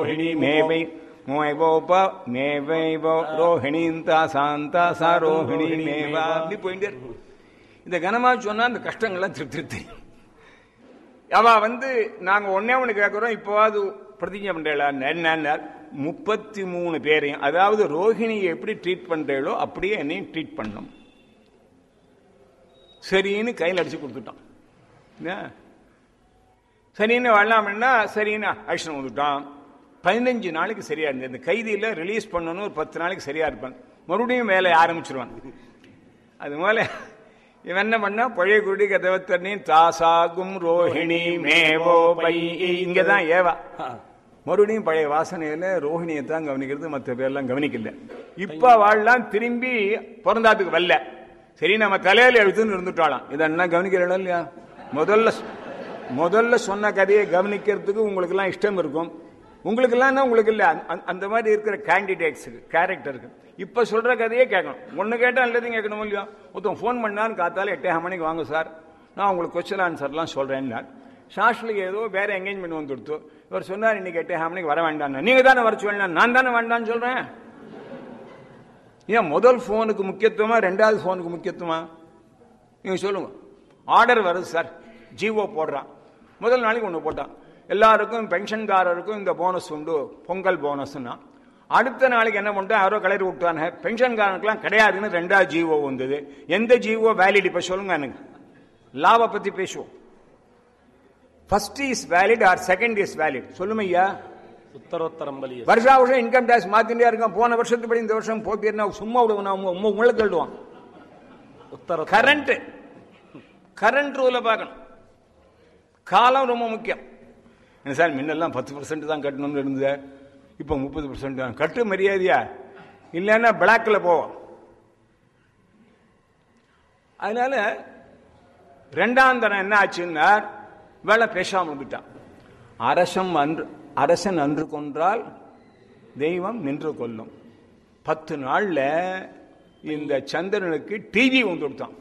ரோஹிணி மேவை மோய்வோப மேவைவோ ரோஹிணிந்தா சாந்தா சா ரோஹிணி மேவா அப்படி போயிட்டே இருக்கும் இந்த கனமா சொன்னா அந்த கஷ்டங்கள்லாம் திருப்தி திருப்தி அவ வந்து நாங்க ஒன்னே ஒண்ணு கேட்கிறோம் இப்போவாது பிரதிஜை பண்றீங்களா என்ன முப்பத்தி மூணு பேரையும் அதாவது ரோஹிணியை எப்படி ட்ரீட் பண்றீங்களோ அப்படியே என்னையும் ட்ரீட் பண்ணும் சரின்னு கையில் அடிச்சு கொடுத்துட்டான் என்ன? சரின்னு வரலாம்னா சரின்னு ஆக்ஷன் வந்துட்டான் பதினஞ்சு நாளைக்கு சரியா இருந்தது இந்த கைதியில ரிலீஸ் பண்ணணும் ஒரு பத்து நாளைக்கு சரியா இருப்பான் மறுபடியும் வேலையை ஆரம்பிச்சிருவான் அது போல இவன் என்ன பண்ணா பழைய குடி கதவை தண்ணி தாசாகும் ரோஹிணி மேவோ பை இங்கதான் ஏவா மறுபடியும் பழைய வாசனையில ரோஹிணியை தான் கவனிக்கிறது மற்ற பேர்லாம் கவனிக்கல இப்ப வாழலாம் திரும்பி பிறந்தாத்துக்கு வரல சரி நம்ம தலையில எழுத்துன்னு இருந்துட்டாலாம் இதெல்லாம் கவனிக்கிறோம் இல்லையா முதல்ல முதல்ல சொன்ன கதையை கவனிக்கிறதுக்கு உங்களுக்கு எல்லாம் இஷ்டம் இருக்கும் உங்களுக்கு எல்லாம் உங்களுக்கு இல்ல அந்த- அந்த மாதிரி இருக்கிற கேண்டிடேட்ஸுக்கு கேரக்டருக்கு இப்ப சொல்ற கதையே கேட்கணும் ஒண்ணு கேட்டா எல்லாத்தையும் கேட்கணும் இல்லையா ஒருத்தன் ஃபோன் பண்ணான்னு காத்தால எட்டே மணிக்கு வாங்க சார் நான் உங்களுக்கு கொஸ்டின் ஆன்சர்லாம் சொல்றேன்னார் ஷாஸ்ட்லிக்கு ஏதோ வேற எங்கேஜ்மெண்ட் வந்து கொடுத்து இவர் சொன்னார் இன்னைக்கு எட்டே மணிக்கு வர வேண்டாம் நீங்க தானே வர சொல்லலாம் நான் தானே வேண்டாம்னு சொல்றேன் ஏன் முதல் போனுக்கு முக்கியத்துவமா ரெண்டாவது போனுக்கு முக்கியத்துவமா நீங்க சொல்லுங்க ஆர்டர் வருது சார் ஜிஓ போடுறான் முதல் நாளைக்கு ஒன்று போட்டான் எல்லாருக்கும் பென்ஷன்காரருக்கும் இந்த போனஸ் உண்டு பொங்கல் போனஸ்னா அடுத்த நாளைக்கு என்ன பண்ணிட்டான் யாரோ கலரி விட்டாங்க பென்ஷன்காரனுக்குலாம் கிடையாதுன்னு ரெண்டாவது ஜிஓ வந்தது எந்த ஜிஓ வேலிட் இப்ப சொல்லுங்க எனக்கு லாப பத்தி பேசுவோம் first is valid or second is valid சொல்லுங்க ஐயா உத்தரோத்தரம் பலிய வருஷா வருஷம் இன்கம் டேக்ஸ் மாத்திட்டே இருக்கான் போன வருஷத்துப்படி இந்த வருஷம் போட்டிருந்தா சும்மா விடுவான் உங்க உங்களை தள்ளுவான் உத்தர கரண்ட் கரண்ட் ரூல பார்க்கணும் காலம் ரொம்ப முக்கியம் என்ன சார் முன்னெல்லாம் பத்து பர்சன்ட் தான் கட்டணும்னு இருந்தது இப்போ முப்பது பர்சன்ட் தான் கட்டு மரியாதையா இல்லைன்னா பிளாக்ல போவோம் அதனால ரெண்டாம் தரம் என்ன ஆச்சுன்னா வேலை பேசாம விட்டான் அரசம் அன்று அரசன் அன்று கொன்றால் தெய்வம் நின்று கொல்லும் பத்து நாள்ல இந்த சந்திரனுக்கு டிவி வந்து கொடுத்தான்